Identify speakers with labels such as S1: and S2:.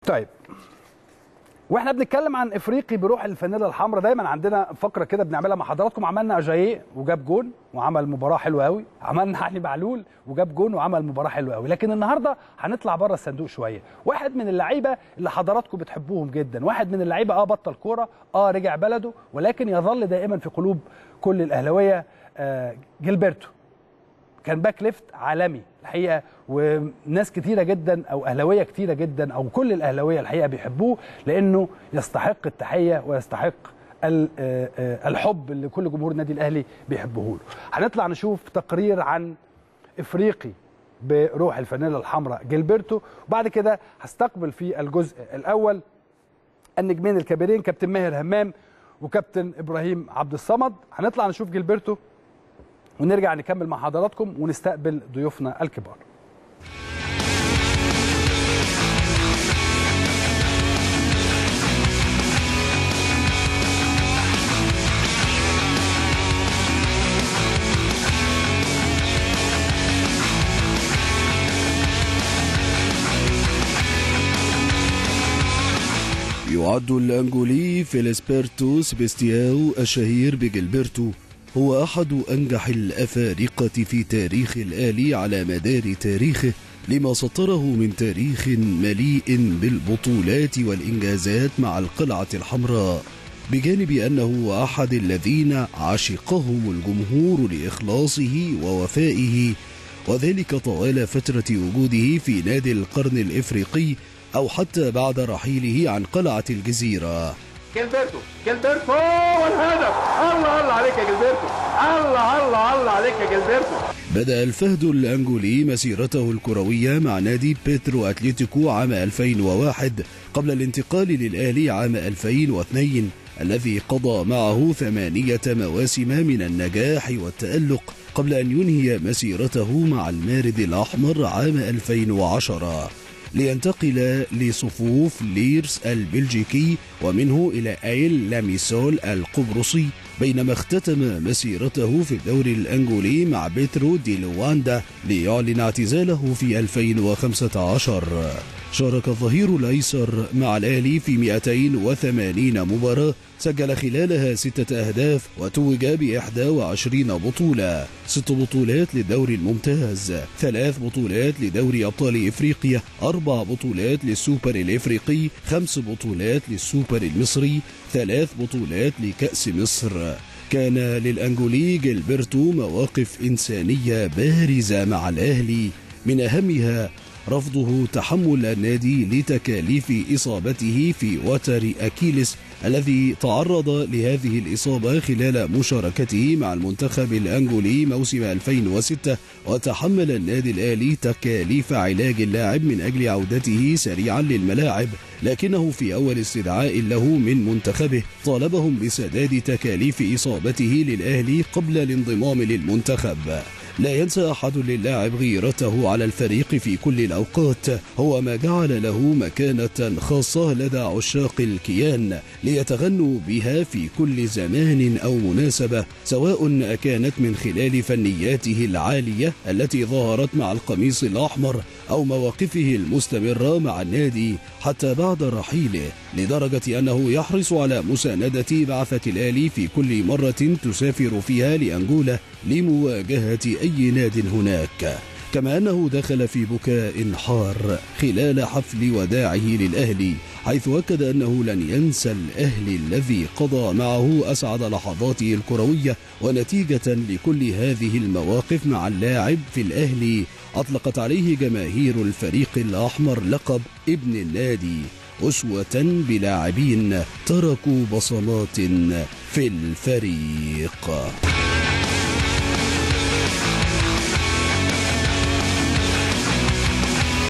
S1: طيب واحنا بنتكلم عن افريقي بروح الفانيلا الحمراء دايما عندنا فقره كده بنعملها مع حضراتكم عملنا اجاييه وجاب جون وعمل مباراه حلوه قوي عملنا علي معلول وجاب جون وعمل مباراه حلوه قوي لكن النهارده هنطلع بره الصندوق شويه واحد من اللعيبه اللي حضراتكم بتحبوهم جدا واحد من اللعيبه اه بطل كوره اه رجع بلده ولكن يظل دائما في قلوب كل الاهلاويه آه جilberto كان باك ليفت عالمي الحقيقه وناس كتيره جدا او اهلاويه كتيره جدا او كل الاهلاويه الحقيقه بيحبوه لانه يستحق التحيه ويستحق الحب اللي كل جمهور النادي الاهلي بيحبه له. هنطلع نشوف تقرير عن افريقي بروح الفانيلا الحمراء جيلبرتو وبعد كده هستقبل في الجزء الاول النجمين الكبيرين كابتن ماهر همام وكابتن ابراهيم عبد الصمد هنطلع نشوف جيلبرتو ونرجع نكمل مع حضراتكم ونستقبل ضيوفنا الكبار
S2: يعد الأنجولي فيلسبرتو سبيستياو الشهير بجلبرتو هو أحد أنجح الأفارقة في تاريخ الآلي على مدار تاريخه لما سطره من تاريخ مليء بالبطولات والإنجازات مع القلعة الحمراء بجانب أنه أحد الذين عشقهم الجمهور لإخلاصه ووفائه وذلك طوال فترة وجوده في نادي القرن الإفريقي أو حتى بعد رحيله عن قلعة الجزيرة
S3: جilberto جilberto والهدف الله الله عليك يا جilberto الله الله الله عليك يا جilberto
S2: بدأ الفهد الأنجولي مسيرته الكروية مع نادي بيترو أتليتيكو عام 2001 قبل الانتقال للأهلي عام 2002 الذي قضى معه ثمانية مواسم من النجاح والتألق قبل أن ينهي مسيرته مع المارد الأحمر عام 2010 لينتقل لصفوف ليرس البلجيكي ومنه إلى أيل لاميسول القبرصي بينما اختتم مسيرته في الدوري الأنجولي مع بيترو دي لواندا ليعلن اعتزاله في 2015 شارك الظهير الأيسر مع الأهلي في 280 مباراة سجل خلالها ستة أهداف وتوج ب 21 بطولة ست بطولات للدوري الممتاز ثلاث بطولات لدوري أبطال إفريقيا أربع بطولات للسوبر الإفريقي خمس بطولات للسوبر المصري ثلاث بطولات لكأس مصر كان للأنجولي جيلبرتو مواقف إنسانية بارزة مع الأهلي من أهمها رفضه تحمل النادي لتكاليف إصابته في وتر أكيلس الذي تعرض لهذه الإصابة خلال مشاركته مع المنتخب الأنجولي موسم 2006 وتحمل النادي الآلي تكاليف علاج اللاعب من أجل عودته سريعا للملاعب لكنه في أول استدعاء له من منتخبه طالبهم بسداد تكاليف إصابته للأهلي قبل الانضمام للمنتخب لا ينسى أحد للاعب غيرته على الفريق في كل الأوقات هو ما جعل له مكانة خاصة لدى عشاق الكيان ليتغنوا بها في كل زمان أو مناسبة سواء كانت من خلال فنياته العالية التي ظهرت مع القميص الأحمر أو مواقفه المستمرة مع النادي حتى بعد رحيله لدرجة أنه يحرص على مساندة بعثة الآلي في كل مرة تسافر فيها لأنجولا لمواجهة أي ناد هناك كما أنه دخل في بكاء حار خلال حفل وداعه للأهلي حيث أكد أنه لن ينسى الأهلي الذي قضى معه أسعد لحظاته الكروية ونتيجة لكل هذه المواقف مع اللاعب في الأهلي أطلقت عليه جماهير الفريق الأحمر لقب ابن النادي أسوة بلاعبين تركوا بصمات في الفريق